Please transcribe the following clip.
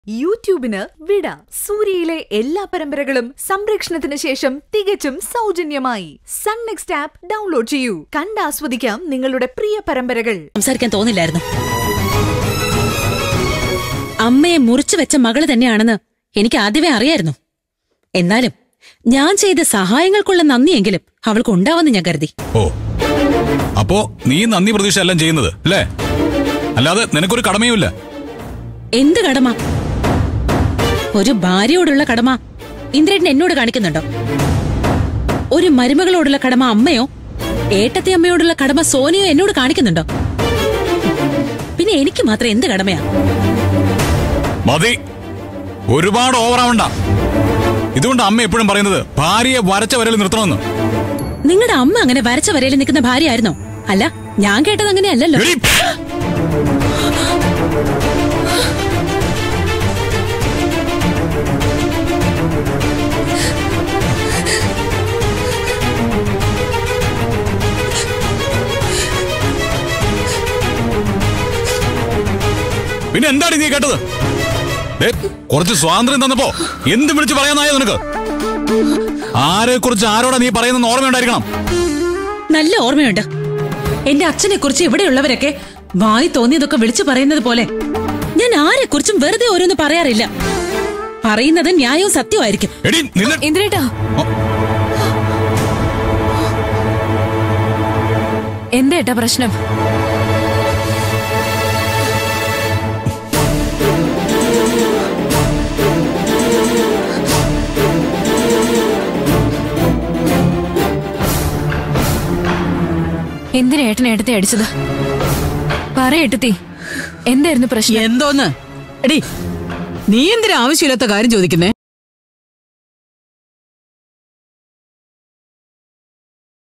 യൂട്യൂബിന് വിട സൂര്യയിലെ എല്ലാ പരമ്പരകളും സംരക്ഷണത്തിന് ശേഷം തികച്ചും സൗജന്യമായി സൺ നെക്സ്റ്റ് ആപ്പ് ഡൗൺലോഡ് ചെയ്യൂ കണ്ടാസ്വദിക്കാം നിങ്ങളുടെ പ്രിയ പരമ്പരകൾ സംസാരിക്കാൻ തോന്നില്ലായിരുന്നു അമ്മയെ മുറിച്ചു വെച്ച മകള് തന്നെയാണെന്ന് എനിക്ക് ആദ്യമേ അറിയായിരുന്നു എന്നാലും ഞാൻ ചെയ്ത സഹായങ്ങൾക്കുള്ള നന്ദിയെങ്കിലും അവൾക്ക് ഉണ്ടാവുമെന്ന് ഞാൻ കരുതി ഓ അപ്പോ നീ നന്ദി പ്രതീക്ഷ എല്ലാം ചെയ്യുന്നത് അല്ലേ അല്ലാതെ നിനക്കൊരു കടമയുമില്ല എന്ത് കടമ ഒരു ഭാര്യയോടുള്ള കടമ ഇന്ദ്രേട്ടൻ എന്നോട് കാണിക്കുന്നുണ്ടോ ഒരു മരുമകളോടുള്ള കടമ അമ്മയോ ഏട്ടത്തെ അമ്മയോടുള്ള കടമ സോനിയോ എന്നോട് കാണിക്കുന്നുണ്ടോ പിന്നെ എനിക്ക് മാത്രം എന്ത് കടമയാ മതി ഒരുപാട് ഓവറാവണ്ട ഇതുകൊണ്ട് അമ്മ എപ്പോഴും പറയുന്നത് ഭാര്യയെ വരച്ച വരയിൽ നിർത്തണമെന്ന് നിങ്ങളുടെ അമ്മ അങ്ങനെ വരച്ച വരയിൽ നിൽക്കുന്ന ഭാര്യയായിരുന്നോ അല്ല ഞാൻ കേട്ടത് അങ്ങനെയല്ലല്ലോ എടീ, പിന്നെ എന്താണ് നീ കേട്ടത് ദേ, കുറച്ച് സ്വാതന്ത്ര്യം തന്നപ്പോ എന്ത് വിളിച്ച് പറയാന്നായോ നിനക്ക് ആരെ കുറിച്ച് ആരോടാ നീ പറയുന്ന ഓർമ്മയുണ്ടായിരിക്കണം നല്ല ഓർമ്മയുണ്ട് എന്റെ അച്ഛനെ കുറിച്ച് ഇവിടെയുള്ളവരൊക്കെ വായി തോന്നിയതൊക്കെ വിളിച്ചു പറയുന്നത് പോലെ ഞാൻ ആരെ കുറിച്ചും വെറുതെ ഓരോന്ന് പറയാറില്ല പറയുന്നത് ന്യായവും സത്യമായിരിക്കും എടി നിന്നെ ഇന്ദ്രേട്ടാ ഓ, എന്തേട്ടാ പ്രശ്നം എന്തിനാ ഏട്ടനെ ഏട്ടത്തെ അടിച്ചത് പറയേട്ടത്തി എന്തായിരുന്നു പ്രശ്നം എന്തോന്ന് എടി നീ എന്തിനാ ആവശ്യമില്ലാത്ത കാര്യം ചോദിക്കുന്നേ